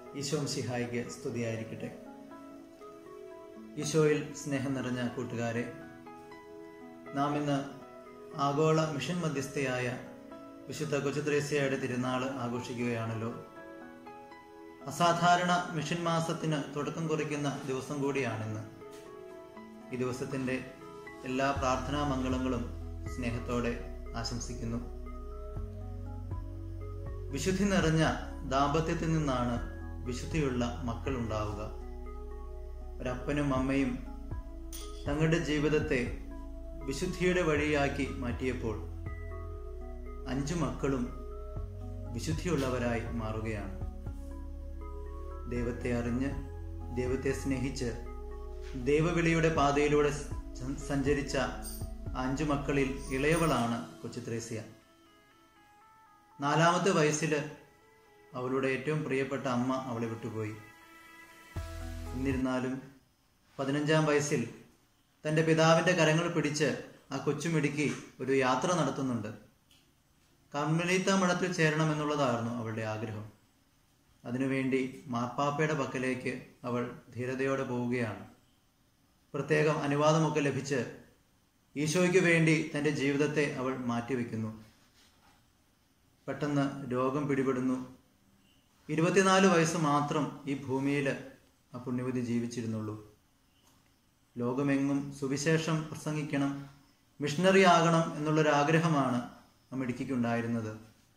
ഈശോ സിഹായിക്ക് സ്തുതിയായിരിക്കട്ടെ ഈശോയിൽ സ്നേഹം നിറഞ്ഞ കൂട്ടുകാരെ നാം ഇന്ന് ആഗോള മിഷൻ മധ്യസ്ഥയായ വിശുദ്ധ കൊച്ചുത്രേസ്യയുടെ തിരുനാൾ ആഘോഷിക്കുകയാണല്ലോ അസാധാരണ മിഷൻ മാസത്തിന് തുടക്കം കുറിക്കുന്ന ദിവസം കൂടിയാണിന്ന് ഈ ദിവസത്തിൻ്റെ എല്ലാ പ്രാർത്ഥനാ മംഗളങ്ങളും സ്നേഹത്തോടെ ആശംസിക്കുന്നു വിശുദ്ധി നിറഞ്ഞ ദാമ്പത്യത്തിൽ നിന്നാണ് വിശുദ്ധിയുള്ള മക്കൾ ഉണ്ടാവുക ഒരപ്പനും അമ്മയും തങ്ങളുടെ ജീവിതത്തെ വിശുദ്ധിയുടെ വഴിയാക്കി മാറ്റിയപ്പോൾ അഞ്ചു മക്കളും വിശുദ്ധിയുള്ളവരായി മാറുകയാണ് ദൈവത്തെ അറിഞ്ഞ് ദൈവത്തെ സ്നേഹിച്ച് ദൈവവിളിയുടെ പാതയിലൂടെ സ- സഞ്ചരിച്ച അഞ്ചു മക്കളിൽ ഇളയവളാണ് കൊച്ചു ത്രേസ്യ നാലാമത്തെ വയസ്സിൽ അവളുടെ ഏറ്റവും പ്രിയപ്പെട്ട അമ്മ അവളെ വിട്ടുപോയി എന്നിരുന്നാലും പതിനഞ്ചാം വയസ്സിൽ തൻ്റെ പിതാവിൻ്റെ കരങ്ങൾ പിടിച്ച് ആ കൊച്ചുമിടുക്കി ഒരു യാത്ര നടത്തുന്നുണ്ട് കർമ്മലീത്ത മഠത്തിൽ ചേരണമെന്നുള്ളതായിരുന്നു അവളുടെ ആഗ്രഹം അതിനുവേണ്ടി മാർപ്പാപ്പയുടെ പക്കലേക്ക് അവൾ ധീരതയോടെ പോവുകയാണ് പ്രത്യേകം അനുവാദമൊക്കെ ലഭിച്ച് ഈശോയ്ക്ക് വേണ്ടി തൻ്റെ ജീവിതത്തെ അവൾ മാറ്റിവെക്കുന്നു പെട്ടെന്ന് രോഗം പിടിപെടുന്നു ഇരുപത്തിനാല് വയസ്സ് മാത്രം ഈ ഭൂമിയിൽ ആ പുണ്യവതി ജീവിച്ചിരുന്നുള്ളൂ ലോകമെങ്ങും സുവിശേഷം പ്രസംഗിക്കണം മിഷണറി ആകണം എന്നുള്ളൊരാഗ്രഹമാണ് ആ മിടുക്കിക്കുണ്ടായിരുന്നത്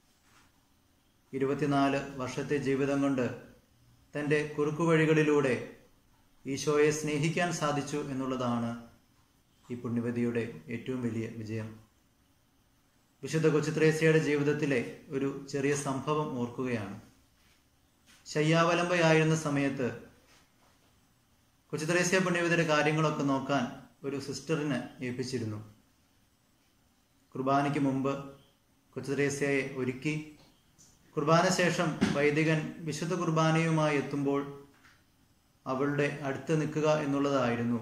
ഇരുപത്തിനാല് വർഷത്തെ ജീവിതം കൊണ്ട് തൻ്റെ കുറുക്കുവഴികളിലൂടെ ഈശോയെ സ്നേഹിക്കാൻ സാധിച്ചു എന്നുള്ളതാണ് ഈ പുണ്യവതിയുടെ ഏറ്റവും വലിയ വിജയം വിശുദ്ധ കൊച്ചുത്രേസ്യയുടെ ജീവിതത്തിലെ ഒരു ചെറിയ സംഭവം ഓർക്കുകയാണ് ശയ്യാവലംബയായിരുന്ന സമയത്ത് കൊച്ചുത്രേസ്യ പുണ്യവതിയുടെ കാര്യങ്ങളൊക്കെ നോക്കാൻ ഒരു സിസ്റ്ററിനെ ഏൽപ്പിച്ചിരുന്നു കുർബാനയ്ക്ക് മുമ്പ് കൊച്ചുത്രേസ്യയെ ഒരുക്കി കുർബാന ശേഷം വൈദികൻ വിശുദ്ധ കുർബാനയുമായി എത്തുമ്പോൾ അവളുടെ അടുത്ത് നിൽക്കുക എന്നുള്ളതായിരുന്നു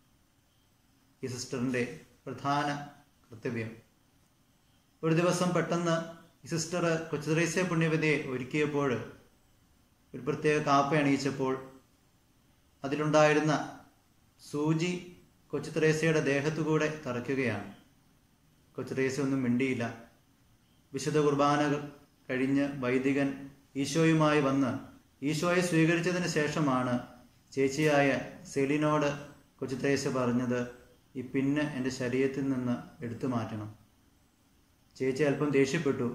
ഈ സിസ്റ്ററിൻ്റെ പ്രധാന കർത്തവ്യം ഒരു ദിവസം പെട്ടെന്ന് ഈ സിസ്റ്റർ കൊച്ചുത്രേസ്യ പുണ്യവതിയെ ഒരുക്കിയപ്പോൾ ഒരു പ്രത്യേക കാപ്പ അണിയിച്ചപ്പോൾ അതിലുണ്ടായിരുന്ന സൂചി കൊച്ചുത്രേസ്യയുടെ ദേഹത്തുകൂടെ തറയ്ക്കുകയാണ് കൊച്ചുത്രേസ്യ ഒന്നും മിണ്ടിയില്ല വിശുദ്ധ കുർബാനകൾ കഴിഞ്ഞ് വൈദികൻ ഈശോയുമായി വന്ന് ഈശോയെ സ്വീകരിച്ചതിന് ശേഷമാണ് ചേച്ചിയായ സെലിനോട് കൊച്ചുത്രേസ്യ പറഞ്ഞത് ഈ പിന്നെ എൻ്റെ ശരീരത്തിൽ നിന്ന് എടുത്തു മാറ്റണം ചേച്ചി അല്പം ദേഷ്യപ്പെട്ടു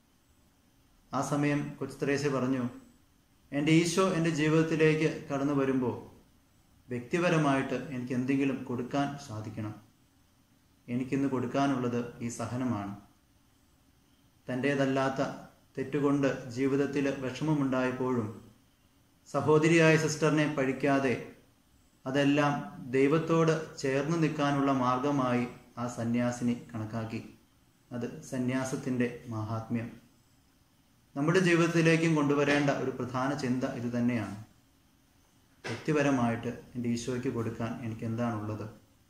ആ സമയം കൊച്ചുത്രേസ്യ പറഞ്ഞു എൻ്റെ ഈശോ എൻ്റെ ജീവിതത്തിലേക്ക് കടന്നു വരുമ്പോൾ വ്യക്തിപരമായിട്ട് എനിക്ക് എന്തെങ്കിലും കൊടുക്കാൻ സാധിക്കണം എനിക്കിന്ന് കൊടുക്കാനുള്ളത് ഈ സഹനമാണ് തൻ്റേതല്ലാത്ത തെറ്റുകൊണ്ട് ജീവിതത്തിൽ വിഷമമുണ്ടായപ്പോഴും സഹോദരിയായ സിസ്റ്ററിനെ പഴിക്കാതെ അതെല്ലാം ദൈവത്തോട് ചേർന്ന് നിൽക്കാനുള്ള മാർഗമായി ആ സന്യാസിനി കണക്കാക്കി അത് സന്യാസത്തിൻ്റെ മഹാത്മ്യം നമ്മുടെ ജീവിതത്തിലേക്കും കൊണ്ടുവരേണ്ട ഒരു പ്രധാന ചിന്ത ഇത് തന്നെയാണ് വ്യക്തിപരമായിട്ട് എൻ്റെ ഈശോയ്ക്ക് കൊടുക്കാൻ എനിക്ക് എന്താണുള്ളത്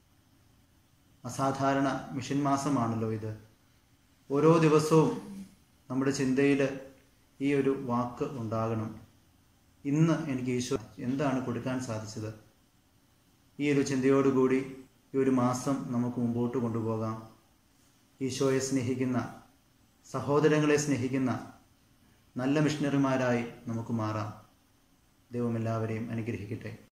അസാധാരണ മിഷൻ മാസമാണല്ലോ ഇത് ഓരോ ദിവസവും നമ്മുടെ ചിന്തയിൽ ഈ ഒരു വാക്ക് ഉണ്ടാകണം ഇന്ന് എനിക്ക് ഈശോ എന്താണ് കൊടുക്കാൻ സാധിച്ചത് ഈ ഒരു ചിന്തയോടുകൂടി ഈ ഒരു മാസം നമുക്ക് മുമ്പോട്ട് കൊണ്ടുപോകാം ഈശോയെ സ്നേഹിക്കുന്ന സഹോദരങ്ങളെ സ്നേഹിക്കുന്ന നല്ല മിഷണറിമാരായി നമുക്ക് മാറാം ദൈവം എല്ലാവരെയും അനുഗ്രഹിക്കട്ടെ